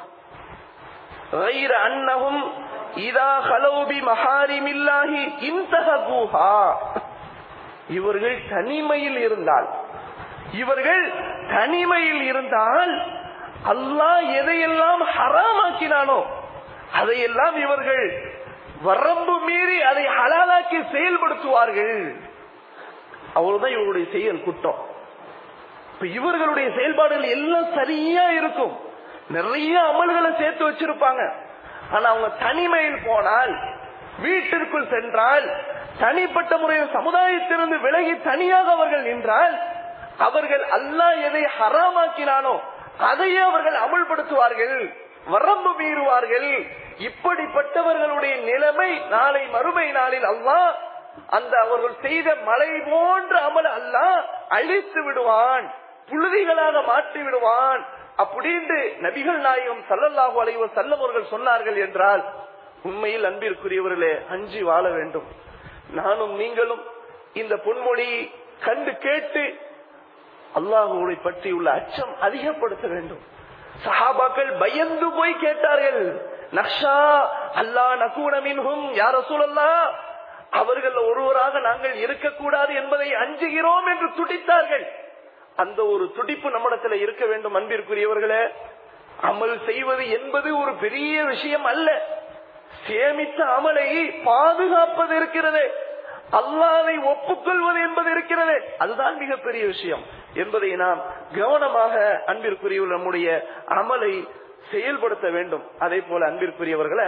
S2: غير أنهم إذا خلوا بمحارم الله انتهكوها இவர்கள் தனிமையில் இருந்தால் இவர்கள் தனிமையில் இருந்தால் அல்லாஹ் எதையெல்லாம் ஹராமாக்கினானோ அதையெல்லாம் இவர்கள் வரம்பு மீறி அதை ஹலாலாக்கி செயல்படுத்துவார்கள் அவ்வளவுதான் இவருடைய செயல் குற்றம் இப்ப இவர்களுடைய செயல்பாடுகள் எல்லாம் சரியா இருக்கும் நிறைய அமல்களை சேர்த்து வச்சிருப்பாங்க ஆனா அவங்க தனிமையில் போனால் வீட்டிற்குள் சென்றால் தனிப்பட்ட முறையில் சமுதாயத்திலிருந்து விலகி தனியாக அவர்கள் நின்றால் அவர்கள் அல்லாஹ் எதை ஹராமாக்கினானோ அதையே அவர்கள் அமுல்படுத்துவார்கள் வரம்பு மீறுவார்கள் இப்படிப்பட்டவர்களுடைய நிலைமை நாளை மறுமை நாளில் அல்லாஹ் அந்த அவர்கள் செய்த மலை போன்ற அமல் அல்லாஹ் அழித்து விடுவான் புழுதிகளாக மாற்றி விடுவான் அப்படின்னு நபிகள் நாயகம் சல்லல்லாஹு அலைஹி வஸல்லம் அவர்கள் சொன்னார்கள் என்றால் உண்மையில் அன்பிற்குரியவர்களே அஞ்சி வாழ வேண்டும் நானும் நீங்களும் இந்த பொன்மொழி கண்டு கேட்டு அல்லாஹுவை பற்றி உள்ள அச்சம் அதிகப்படுத்த வேண்டும் சஹாபாக்கள் பயந்து போய் கேட்டார்கள் நக்ஷா அல்லா நகூன மின்ஹும் யார சூழல்லா அவர்கள் ஒருவராக நாங்கள் இருக்கக்கூடாது என்பதை அஞ்சுகிறோம் என்று துடித்தார்கள் அந்த ஒரு துடிப்பு நம்மிடத்துல இருக்க வேண்டும் அன்பிற்குரியவர்களே அமல் செய்வது என்பது ஒரு பெரிய விஷயம் அல்ல சேமித்த அமலை பாதுகாப்பது இருக்கிறது அல்லாவை ஒப்புக்கொள்வது என்பது இருக்கிறது அதுதான் மிகப்பெரிய விஷயம் என்பதை நாம் கவனமாக அன்பிற்குரிய நம்முடைய அமலை செயல்படுத்த வேண்டும் அதே போல அன்பிற்குரியவர்களை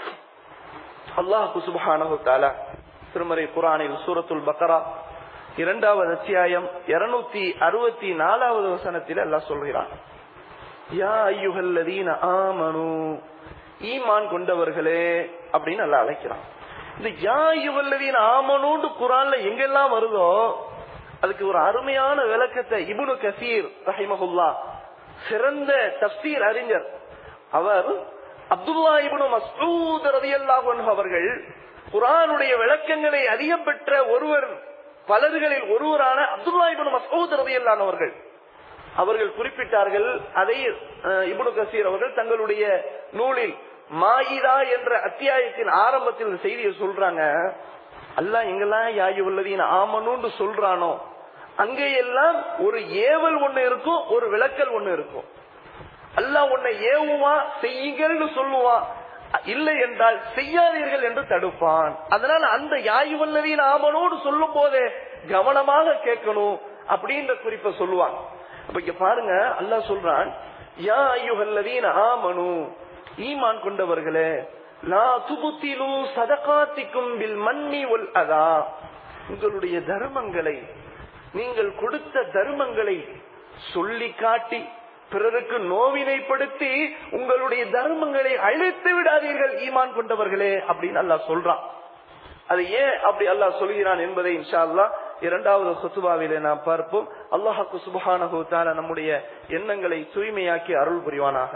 S2: அல்லாஹு சுபஹானஹு தஆலா திருமறை குரானில் சூரத்துல் பக்கரா இரண்டாவது அத்தியாயம் இருநூத்தி அறுபத்தி நாலாவது வசனத்தில் அல்லாஹ் சொல்கிறான் யா ஐயுகல்லதீன ஆமனு ஈமான் கொண்டவர்களே அப்படின்னு அல்லாஹ் அழைக்கிறான் இந்த யா ஐயுகல்லதீன ஆமனுன்னு குரான்ல எங்கெல்லாம் வருதோ அதுக்கு ஒரு அருமையான விளக்கத்தை இபுனு கசீர் ரஹிமஹுல்லா சிறந்த தப்சீர் அறிஞர் அவர் அப்துல்லா இபுனு மஸ்ஊத் ரலியல்லாஹு அன்ஹு அவர்கள் குரானுடைய விளக்கங்களை அதிகம் பெற்ற ஒருவர் பலர்களில் ஒருவரான அப்துல்லா இபுனு மஸ்ஊத் ரலியல்லாஹு அவர்கள் அவர்கள் குறிப்பிட்டார்கள் அதை அஹ், இப்னு கசீர் அவர்கள் தங்களுடைய நூலில் மாயிதா என்ற அத்தியாயத்தின் ஆரம்பத்தில் இந்த செய்தியை சொல்றாங்க அல்லாஹ் எங்கெல்லாம் யாயு உள்ளதீன் ஆமனுன்னு சொல்றானோ அங்கே எல்லாம் ஒரு ஏவல் ஒண்ணு இருக்கும் ஒரு விளக்கல் ஒண்ணு இருக்கும் அல்லாஹ் உன்னை ஏவுவான் செய்யுங்கள்னு சொல்லுவான் இல்லை என்றால் செய்யாதீர்கள் என்று தடுப்பான் அதனால அந்த யாயுவல்லவின் ஆமனோடு சொல்லும் போதே கவனமாக கேட்கணும் அப்படின்ற குறிப்பை சொல்லுவான் அப்ப இங்க பாருங்க அல்லாஹ் சொல்றான் யா ஐயுஹல்லதீன ஆமனு ஈமான் கொண்டவர்களே லா துபுத்திலு சதகாத்திக்கும் பில் மன்னி ஒல் அதா உங்களுடைய தர்மங்களை நீங்கள் கொடுத்த தர்மங்களை சொல்லி காட்டி பிறருக்கு நோவினைப்படுத்தி உங்களுடைய தர்மங்களை அழித்து விடாதீர்கள் ஈமான் கொண்டவர்களே அப்படின்னு அல்லாஹ் சொல்றான் அது ஏன் அப்படி அல்லாஹ் சொல்கிறான் என்பதை இன்ஷா அல்லாஹ் இரண்டாவது சுத்துபாவிலே நாம் பார்ப்போம் அல்லாஹாக்கு சுபஹானஹு தஆலா நம்முடைய எண்ணங்களை தூய்மையாக்கி அருள் புரிவானாக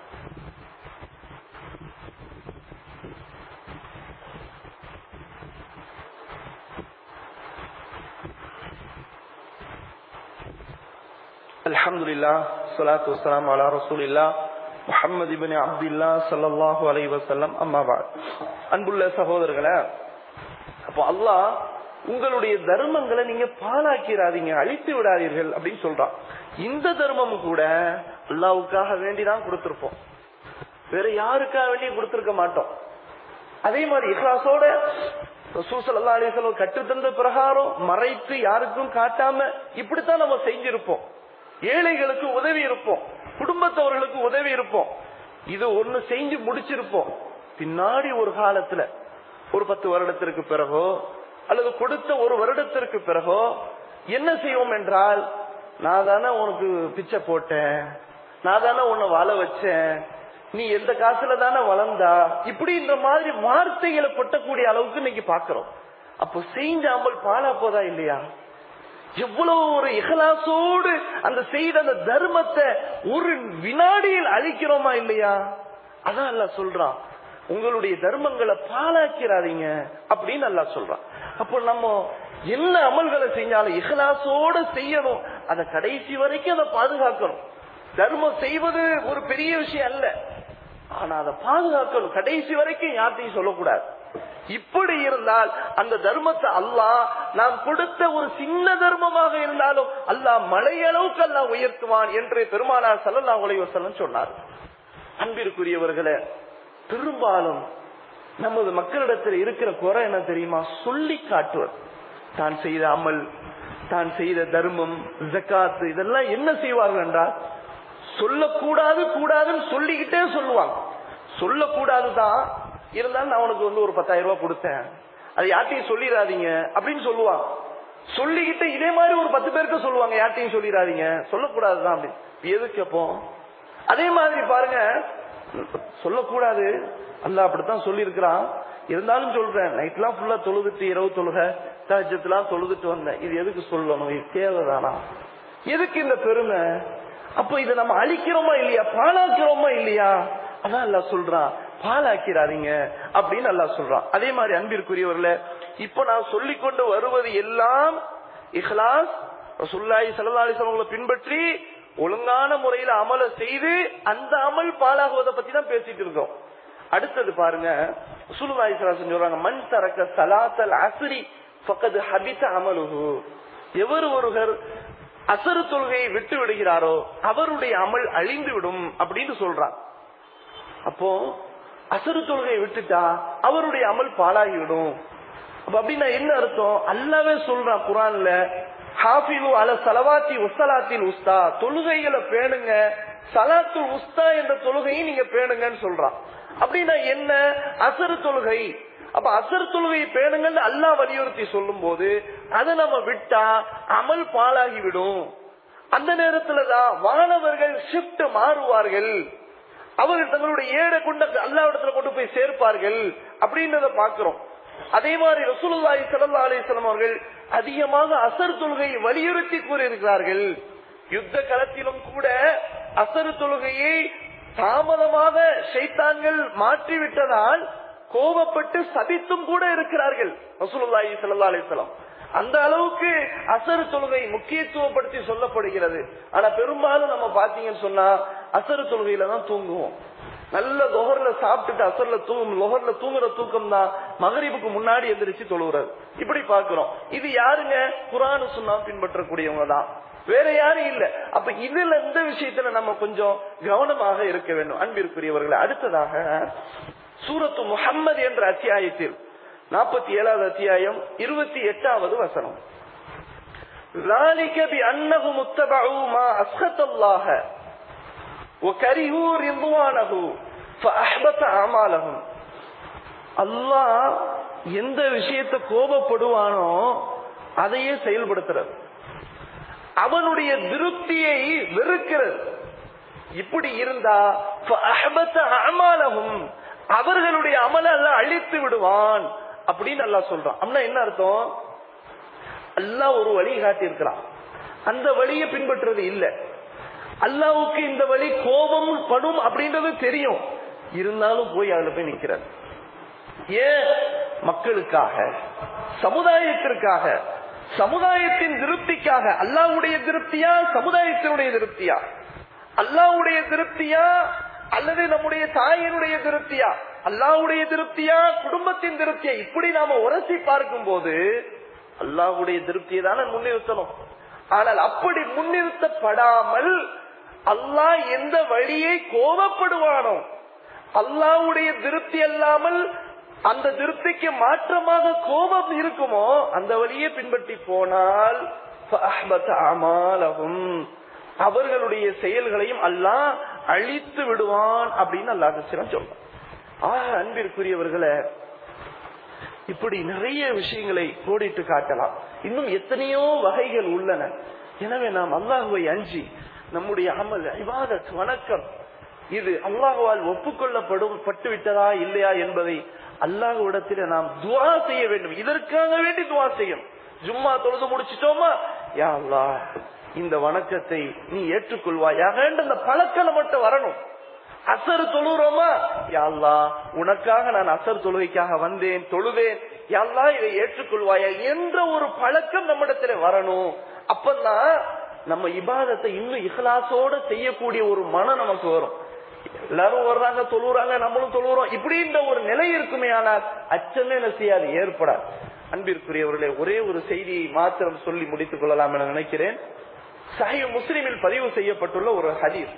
S2: அல்ஹம்துலில்லா ஸலாத்து வஸ்ஸலாமு அலா ரசூலில்லா முஹம்மது இப்னு அப்துல்லா ஸல்லல்லாஹு அலைஹி வஸல்லம் அம்மா பஅத் அன்புள்ள சகோதரர்களே அப்போ அல்லாஹ் உங்களுடைய தர்மங்களை நீங்க பாழாக்கிறாதீங்க அழித்து விடாதீர்கள் அப்படின்னு சொல்றான் இந்த தர்மம் கூட அல்லாவுக்காக வேண்டிதான் கொடுத்திருப்போம் வேற யாருக்காக வேண்டி கொடுத்திருக்க மாட்டோம் அதே மாதிரி இஹ்லாசோட சூசல்லா அலிசல்லம் கற்றுத்தந்த பிரகாரம் மறைத்து யாருக்கும் காட்டாம இப்படித்தான் நம்ம செஞ்சிருப்போம் ஏழைகளுக்கு உதவி இருப்போம் குடும்பத்தவர்களுக்கு உதவி இருப்போம் இது ஒண்ணு செஞ்சு முடிச்சிருப்போம் பின்னாடி ஒரு காலத்துல ஒரு பத்து வருடத்திற்கு பிறகோ அல்லது கொடுத்த ஒரு வருடத்திற்கு பிறகோ என்ன செய்வோம் என்றால் நான் தானே உனக்கு பிச்சை போட்டேன் நான் தானே உன்னை வாழ வச்சேன் நீ எந்த காசுல தானே வளர்ந்தா இப்படி இந்த மாதிரி வார்த்தைகளை கொட்டக்கூடிய அளவுக்கு இன்னைக்கு பாக்குறோம் அப்போ செஞ்ச அமல் பாலா போதா இல்லையா எவ்வளவு ஒரு இகலாசோடு அந்த செய்த அந்த தர்மத்தை ஒரு வினாடியில் அழிக்கிறோமா இல்லையா அதான் அல்ல சொல்றான் உங்களுடைய தர்மங்களை பாலாக்கிறாதீங்க அப்படின்னு அல்லா சொல்றான் அப்போ நம்ம என்ன அமல்களை செஞ்சாலும் இகலாசோட செய்யணும் அதை கடைசி வரைக்கும் அதை பாதுகாக்கணும் தர்மம் செய்வது ஒரு பெரிய விஷயம் அல்ல ஆனா அதை பாதுகாக்கணும் கடைசி வரைக்கும் யார்ட்டையும் சொல்லக்கூடாது இப்படி இருந்தால் அந்த தர்மத்தை அல்லாஹ் நாம் கொடுத்த ஒரு சின்ன தர்மமாக இருந்தாலும் அல்லாஹ் மலையளவுக்கு அல்லாஹ் உயர்த்துவான் என்று பெருமானார் சல்லல்லாஹு அலைஹி வஸல்லம் சொன்னார் அன்பிற்குரியவர்களே பெரும்பாலும் நமது மக்களிடத்தில் இருக்கிற குறை என்ன தெரியுமா சொல்லி காட்டுவது தான் செய்த அமல் தான் செய்த தர்மம் ஜக்காத்து இதெல்லாம் என்ன செய்வார்கள் என்றால் சொல்லக்கூடாது கூடாதுன்னு சொல்லிக்கிட்டே சொல்லுவாங்க சொல்லக்கூடாதுதான் இருந்தாலும் நான் உனக்கு வந்து ஒரு பத்தாயிரம் ரூபாய் கொடுத்தேன் அது யார்ட்டையும் சொல்லிடாதீங்க அப்படின்னு சொல்லுவாங்க சொல்லிக்கிட்டு இதே மாதிரி ஒரு பத்து பேருக்கு சொல்லுவாங்க யார்ட்டையும் சொல்லிடாதீங்க சொல்லக்கூடாதுதான் அப்படின்னு எதுக்கு அப்போ அதே மாதிரி பாருங்க சொல்லக்கூடாது அல்ல அப்படித்தான் சொல்லி இருக்கிறான் இருந்தாலும் சொல்றேன் நைட்லாம் ஃபுல்லா தொழுதுட்டு இரவு தொழுக தஜத்துலாம் தொழுதுட்டு வந்தேன் இது எதுக்கு சொல்லணும் இது தேவைதானா எதுக்கு இந்த பெருமை அப்ப இதை நம்ம அழிக்கிறோமா இல்லையா பாலாக்கிறோமா இல்லையா அதான் அல்ல சொல்றான் பாலாக்கிறாதீங்க அப்படின்னு அல்லா சொல்றான் அதே மாதிரி அன்பிற்குரியவர்கள இப்ப நான் சொல்லிக்கொண்டு வருவது எல்லாம் இஹ்லாஸ் சுல்லாய் சல்லி அவங்களை பின்பற்றி ஒழுங்கான முறையில அமல செய்து அந்த அமல் பாலாகுவதை பத்தி தான் பேசிட்டு இருக்கோம் அடுத்தது பாருங்க சுலுவாய் சொல்றாங்க மண் தரக்க சலாத்தல் அசுரி பக்கத்து ஹபித்த அமலுகு எவர் ஒருவர் அசரு தொழுகையை விட்டு விடுகிறாரோ அவருடைய அமல் அழிந்து விடும் அப்படின்னு சொல்றான் அப்போ அசரு தொழுகையை விட்டுட்டா அவருடைய அமல் பாழாகிவிடும் அப்ப அப்படின்னா என்ன அர்த்தம் அல்லாவே சொல்றான் குரான்ல ஹாஃபிலு அல சலவாத்தி உஸ்தலாத்தில் உஸ்தா தொழுகைகளை பேணுங்க சலாத்துல் உஸ்தா என்ற தொழுகையை நீங்க பேணுங்கன்னு சொல்றான் அப்படின்னா என்ன அசரு தொழுகை அப்ப அசர் தொழுகையை பேணுங்கன்னு அல்லா வலியுறுத்தி சொல்லும் போது அதை நம்ம விட்டா அமல் பாழாகிவிடும் அந்த நேரத்துலதான் வானவர்கள் ஷிப்ட் மாறுவார்கள் அவர்கள் தங்களுடைய ஏடை கொண்டு அல்லாவிடத்துல கொண்டு போய் சேர்ப்பார்கள் அப்படின்றத பாக்குறோம் அதே மாதிரி ரசூலுல்லாஹி ஸல்லல்லாஹு அலைஹி வஸல்லம் அவர்கள் அதிகமாக அசர் தொழுகையை வலியுறுத்தி கூறியிருக்கிறார்கள் யுத்த களத்திலும் கூட அசர் தொழுகையை தாமதமாக ஷைத்தான்கள் மாற்றிவிட்டதால் கோபப்பட்டு சபித்தும் கூட இருக்கிறார்கள் ரசூலுல்லாஹி ஸல்லல்லாஹு அலைஹி வஸல்லம் அந்த அளவுக்கு அசரு தொழுகை முக்கியத்துவப்படுத்தி சொல்லப்படுகிறது ஆனா பெரும்பாலும் நம்ம பாத்தீங்கன்னு சொன்னா அசரு தொழுகையில தான் தூங்குவோம் நல்ல லொஹர்ல சாப்பிட்டுட்டு அசர்ல தூங்கும் லொஹர்ல தூங்குற தூக்கம் தான் மகரிபுக்கு முன்னாடி எந்திரிச்சு தொழுகிறது இப்படி பாக்குறோம் இது யாருங்க குரானு சொன்னா பின்பற்றக்கூடியவங்க தான் வேற யாரும் இல்ல அப்ப இதுல இந்த விஷயத்துல நம்ம கொஞ்சம் கவனமாக இருக்க வேண்டும் அன்பிற்குரியவர்களை அடுத்ததாக சூரத்து முகம்மது என்ற அத்தியாயத்தில் நாற்பத்தி ஏழாவது அத்தியாயம் இருபத்தி எட்டாவது வசனம் ذلك بأنهم اتبعوا ما أسخط الله وكرهوا رضوانه فأحبط أعمالهم அல்லாஹ் எந்த விஷயத்தை கோபப்படுவானோ அதையே செயல்படுத்துறது அவனுடைய திருப்தியை வெறுக்கிறது இப்படி இருந்தா அமாலகும் அவர்களுடைய அமல எல்லாம் அழித்து விடுவான் அப்படின்னு அல்லா சொல்றான் அப்படின்னா என்ன அர்த்தம் அல்லாஹ் ஒரு வழி காட்டி இருக்கிறான் அந்த வழியை பின்பற்றுறது இல்ல அல்லாவுக்கு இந்த வழி கோபம் படும் அப்படின்றது தெரியும் இருந்தாலும் போய் அதுல போய் நிக்கிறார் ஏன் மக்களுக்காக சமுதாயத்திற்காக சமுதாயத்தின் திருப்திக்காக அல்லாவுடைய திருப்தியா சமுதாயத்தினுடைய திருப்தியா அல்லாவுடைய திருப்தியா அல்லது நம்முடைய தாயினுடைய திருப்தியா அல்லாவுடைய திருப்தியா குடும்பத்தின் திருப்தியா இப்படி நாம உரசி பார்க்கும் போது அல்லாவுடைய திருப்தியை தானே முன்னிறுத்தணும் ஆனால் அப்படி முன்னிறுத்தப்படாமல் அல்லாஹ் எந்த வழியை கோபப்படுவானோ அல்லாவுடைய திருப்தி அல்லாமல் அந்த திருப்திக்கு மாற்றமாக கோபம் இருக்குமோ அந்த வழியை பின்பற்றி போனால் அவர்களுடைய செயல்களையும் அல்லாஹ் அழித்து விடுவான் அப்படின்னு அல்லாஹ் சொல்றான் ஆக அன்பிற்குரியவர்களை இப்படி நிறைய விஷயங்களை கோடிட்டு காட்டலாம் இன்னும் எத்தனையோ வகைகள் உள்ளன எனவே நாம் அல்லாஹுவை அஞ்சி நம்முடைய அமல் இபாதத் வணக்கம் இது அல்லாஹுவால் ஒப்புக்கொள்ளப்படும் பட்டு விட்டதா இல்லையா என்பதை அல்லாஹ்விடத்தில் நாம் துவா செய்ய வேண்டும் இதற்காக வேண்டி துவா செய்யும் ஜும்மா தொழுது முடிச்சிட்டோமா யா அல்லாஹ் இந்த வணக்கத்தை நீ ஏற்றுக்கொள்வாயாக என்ற அந்த பழக்கம் மட்டும் வரணும் அசர் தொழுறோமா யா அல்லாஹ் உனக்காக நான் அசர் தொழுகைக்காக வந்தேன் தொழுவேன் யா அல்லாஹ் இதை ஏற்றுக்கொள்வாயா என்ற ஒரு பழக்கம் நம்மிடத்துல வரணும் அப்பதான் நம்ம இபாதத்தை இன்னும் இஹ்லாசோட செய்யக்கூடிய ஒரு மனம் நமக்கு வரும் எல்லாரும் வர்றாங்க தொழுறாங்க நம்மளும் தொழுறோம் இப்படின்ற ஒரு நிலை இருக்குமே ஆனால் அச்சமே என்ன செய்யாது ஏற்படாது அன்பிற்குரியவர்களே ஒரே ஒரு செய்தியை மாத்திரம் சொல்லி முடித்துக் கொள்ளலாம் என நினைக்கிறேன் சஹி முஸ்லிமில் பதிவு செய்யப்பட்டுள்ள ஒரு ஹதீஸ்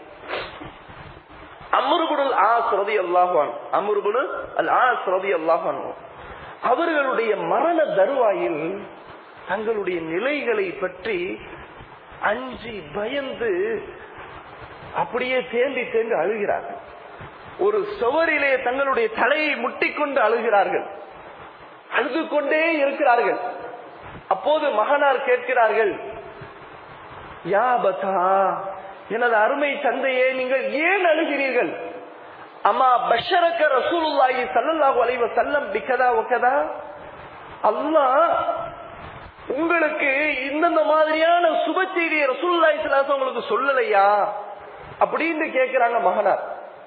S2: அமருகுடல் ஆ சுரதி அல்லாஹான் அமருகுடு அல் ஆ சுரதி அல்லாஹான் அவர்களுடைய மரண தருவாயில் தங்களுடைய நிலைகளை பற்றி அஞ்சி பயந்து அப்படியே தேண்டி தேண்டு அழுகிறார்கள் ஒரு சுவரிலே தங்களுடைய தலையை முட்டிக்கொண்டு அழுகிறார்கள் அழுது கொண்டே இருக்கிறார்கள் அப்போது மகனார் கேட்கிறார்கள் யா பதா எனது அருமை தந்தையே நீங்கள் ஏன் அழுகிறீர்கள் அம்மா பஷரக்க ரசூலுல்லாஹி ஸல்லல்லாஹு அலைஹி வஸல்லம் பிகதா வகதா அல்லாஹ் உங்களுக்கு இந்தந்த மாதிரியான சுப செய்தியை ரசூலுல்லாஹி ஸல்லல்லாஹு உங்களுக்கு சொல்லலையா அப்படின்னு கேக்குறாங்க மகனார்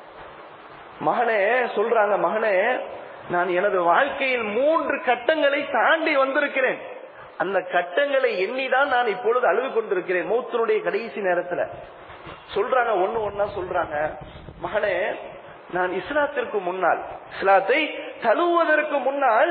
S2: மகனே சொல்றாங்க மகனே நான் எனது வாழ்க்கையில் மூன்று கட்டங்களை தாண்டி வந்திருக்கிறேன் அந்த கட்டங்களை எண்ணிதான் நான் இப்பொழுது அழுது கொண்டிருக்கிறேன் மூத்தனுடைய கடைசி நேரத்துல சொல்றாங்க ஒண்ணு ஒன்னா சொல்றாங்க மகனே நான் இஸ்லாத்திற்கு முன்னால் இஸ்லாத்தை தழுவுவதற்கு முன்னால்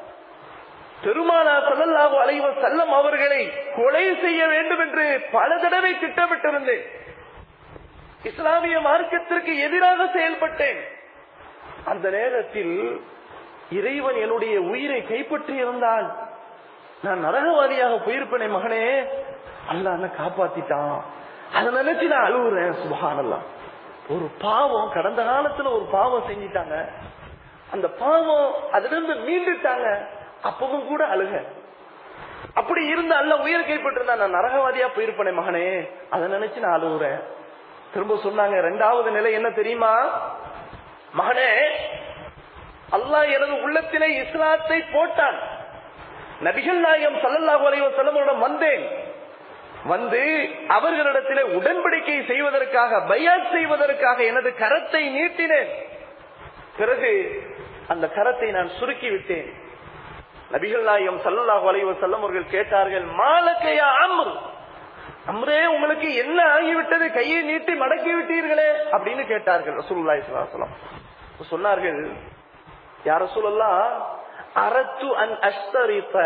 S2: பெருமானா சல்லல்லாஹு அலைவ செல்லம் அவர்களை கொலை செய்ய வேண்டும் என்று பல தடவை திட்டமிட்டிருந்தேன் இஸ்லாமிய மார்க்கத்திற்கு எதிராக செயல்பட்டேன் அந்த நேரத்தில் இறைவன் என்னுடைய உயிரை கைப்பற்றி இருந்தால் நான் நரகவாதியாக போயிருப்பேனே மகனே அல்ல என்ன காப்பாத்திட்டான் அதை நினைச்சு நான் அழுகுறேன் சுபஹானல்லாம் ஒரு பாவம் கடந்த காலத்துல ஒரு பாவம் செஞ்சிட்டாங்க அந்த பாவம் அதிலிருந்து மீண்டுட்டாங்க அப்பவும் கூட அழுக அப்படி இருந்த அல்ல உயிர் கைப்பற்றிருந்தா நான் நரகவாதியா போயிருப்பேனே மகனே அதை நினைச்சு நான் அழுகுறேன் திரும்ப சொன்னாங்க ரெண்டாவது நிலை என்ன தெரியுமா மகனே அல்லாஹ் எனது உள்ளத்திலே இஸ்லாத்தை போட்டான் நபிகள் நாயகம் சல்லல்லாஹு அலைஹி வஸல்லமரிடம் வந்தேன் வந்து அவர்களிடத்திலே உடன்படிக்கை செய்வதற்காக பயாத் செய்வதற்காக எனது கரத்தை நீட்டினேன் பிறகு அந்த கரத்தை நான் சுருக்கி விட்டேன் நபிகள் நாயகம் சல்லல்லாஹு அலைஹி வஸல்லம் அவர்கள் கேட்டார்கள் மாலக்கையா அம்ரு அம்ரே உங்களுக்கு என்ன ஆகிவிட்டது கையை நீட்டி மடக்கி விட்டீர்களே அப்படின்னு கேட்டார்கள் ரசூலுல்லாஹி ஸல்லல்லாஹு அலைஹி வஸல்லம் சொன்னார்கள் யார் ரசூலல்லாஹ் அரத்து அன் அஸ்தரிஃப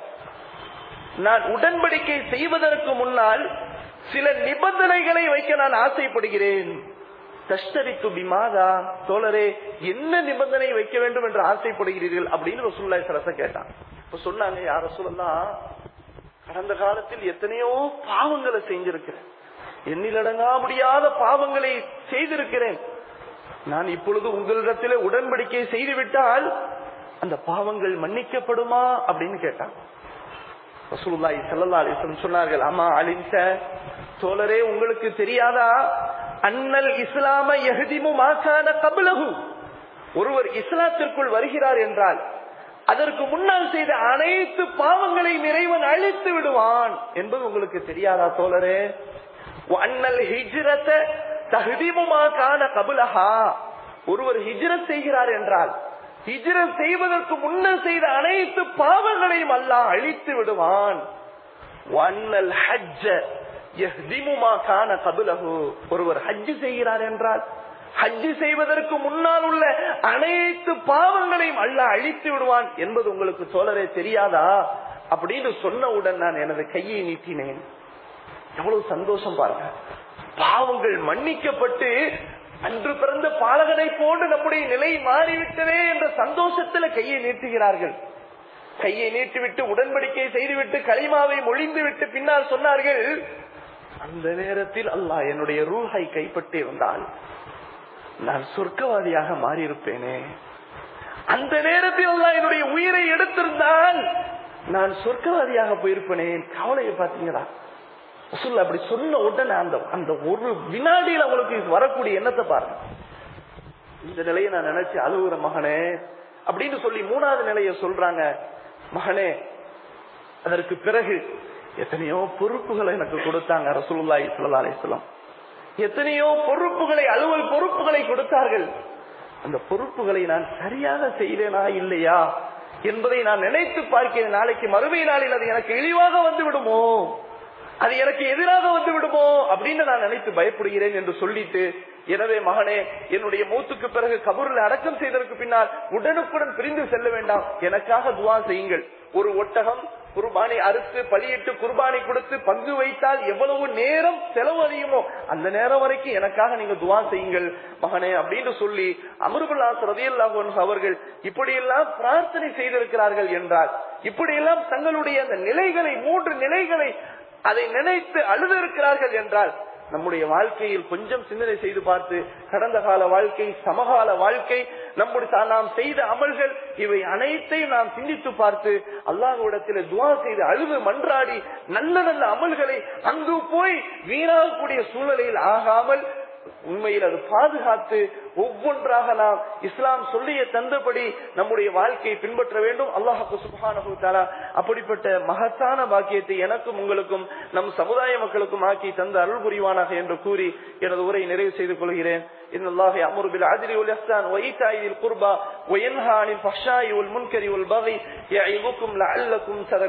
S2: நான் உடன்படிக்கை செய்வதற்கு முன்னால் சில நிபந்தனைகளை வைக்க நான் ஆசைப்படுகிறேன் தஷ்டரித்து பிமாதா தோழரே என்ன நிபந்தனை வைக்க வேண்டும் என்று ஆசைப்படுகிறீர்கள் அப்படின்னு ரசூல்லாய் சரச கேட்டான் இப்ப சொன்னாங்க யார் ரசூலல்லாம் கடந்த காலத்தில் எத்தனையோ பாவங்களை செஞ்சிருக்கிறேன் எண்ணிலடங்கா முடியாத பாவங்களை செய்திருக்கிறேன் நான் இப்பொழுது உங்களிடத்திலே உடன்படிக்கை செய்து விட்டால் அந்த பாவங்கள் மன்னிக்கப்படுமா அப்படின்னு கேட்டான் ரசூலுல்லாஹி ஸல்லல்லாஹு அலைஹி வஸல்லம் சொன்னார்கள் ஆமா அலின்ச தோழரே உங்களுக்கு தெரியாதா அன்னல் இஸ்லாம யஹ்திமு மா கான கப்லஹு ஒருவர் இஸ்லாத்திற்குள் வருகிறார் என்றால் அதற்கு முன்னால் செய்த அனைத்து பாவங்களையும் இறைவன் அழித்து விடுவான் என்பது உங்களுக்கு தெரியாதா தோழரே அன்னல் ஹிஜ்ரத தஹ்திமு மா கான கப்லஹா ஒருவர் ஹிஜ்ரத் செய்கிறார் என்றால் ஹிஜ்ரத் செய்வதற்கு முன்னர் செய்த அனைத்து பாவங்களையும் அல்லாஹ் அழித்து விடுவான் வன்னல் ஹஜ்ஜ யஹ்திமுமா கான கபுலஹு ஒருவர் ஹஜ் செய்கிறார் என்றால் ஹஜ் செய்வதற்கு முன்னால் உள்ள அனைத்து பாவங்களையும் அல்லாஹ் அழித்து விடுவான் என்பது உங்களுக்கு தோழரே தெரியாதா அப்படின்னு சொன்னவுடன் நான் எனது கையை நீட்டினேன் எவ்வளவு சந்தோஷம் பாருங்க பாவங்கள் மன்னிக்கப்பட்டு அன்று பிறந்த பாலகனை போன்று நம்முடைய நிலை மாறிவிட்டதே என்ற சந்தோஷத்துல கையை நீட்டுகிறார்கள் கையை நீட்டிவிட்டு உடன்படிக்கை செய்துவிட்டு களிமாவை மொழிந்து விட்டு பின்னால் சொன்னார்கள் அந்த நேரத்தில் அல்லாஹ் என்னுடைய ரூஹை கைப்பற்றி இருந்தால் நான் சொர்க்கவாதியாக மாறியிருப்பேனே அந்த நேரத்தில் அல்லாஹ் என்னுடைய உயிரை எடுத்திருந்தால் நான் சொர்க்கவாதியாக போயிருப்பேனே கவலையை பாத்தீங்களா ரசூல் அப்படி சொன்ன உடனே அந்த அந்த ஒரு வினாடியில் அவங்களுக்கு வரக்கூடிய எண்ணத்தை பாருங்க இந்த நிலையை நான் நினைச்சு அழுகுற மகனே அப்படின்னு சொல்லி மூணாவது நிலையை சொல்றாங்க மகனே அதற்கு பிறகு எத்தனையோ பொறுப்புகளை எனக்கு கொடுத்தாங்க ரசூலுல்லாஹி ஸல்லல்லாஹு அலைஹி வஸல்லம் எத்தனையோ பொறுப்புகளை அலுவல் பொறுப்புகளை கொடுத்தார்கள் அந்த பொறுப்புகளை நான் சரியாக செய்தேனா இல்லையா என்பதை நான் நினைத்து பார்க்கிறேன் நாளைக்கு மறுமை நாளில் அது எனக்கு இழிவாக வந்து விடுமோ அது எனக்கு எதிராக வந்து விடுமோ அப்படின்னு நான் நினைத்து பயப்படுகிறேன் என்று சொல்லிட்டு எனவே மகனே என்னுடைய மூத்துக்கு பிறகு கபூரில் அடக்கம் செய்ததற்கு பின்னால் உடனுக்குடன் பிரிந்து செல்ல வேண்டாம் எனக்காக துவா செய்யுங்கள் ஒரு ஒட்டகம் குர்பானை அறுத்து பலியிட்டு குர்பானை கொடுத்து பங்கு வைத்தால் எவ்வளவு நேரம் செலவு அதிகமோ அந்த நேரம் வரைக்கும் எனக்காக நீங்க துவா செய்யுங்கள் மகனே அப்படின்னு சொல்லி அமருபுல்லாஸ் ரதியல்லாஹு அவர்கள் இப்படியெல்லாம் பிரார்த்தனை செய்திருக்கிறார்கள் என்றால் இப்படியெல்லாம் தங்களுடைய அந்த நிலைகளை மூன்று நிலைகளை அதை நினைத்து அழுதிருக்கிறார்கள் என்றால் நம்முடைய வாழ்க்கையில் கொஞ்சம் சிந்தனை செய்து பார்த்து கடந்த கால வாழ்க்கை சமகால வாழ்க்கை நம்முடைய நாம் செய்த அமல்கள் இவை அனைத்தையும் நாம் சிந்தித்து பார்த்து அல்லாஹ்விடத்தில் துவா செய்து அழுது மன்றாடி நல்ல நல்ல அமல்களை அங்கு போய் வீணாகக்கூடிய சூழ்நிலையில் ஆகாமல் உண்மையில் அது பாதுகாத்து ஒவ்வொன்றாக நாம் இஸ்லாம் சொல்லிய தந்தபடி நம்முடைய வாழ்க்கையை பின்பற்ற வேண்டும் அல்லாஹு சுபானு தாலா அப்படிப்பட்ட மகத்தான பாக்கியத்தை எனக்கும் உங்களுக்கும் நம் சமுதாய மக்களுக்கும் ஆக்கி தந்த அருள் புரிவானாக என்று கூறி எனது உரை நிறைவு செய்து கொள்கிறேன் إن الله يأمر بالعدل والإحسان وإيتاء ذي القربى وينهى عن الفحشاء والمنكر والبغي يعظكم لعلكم تذكرون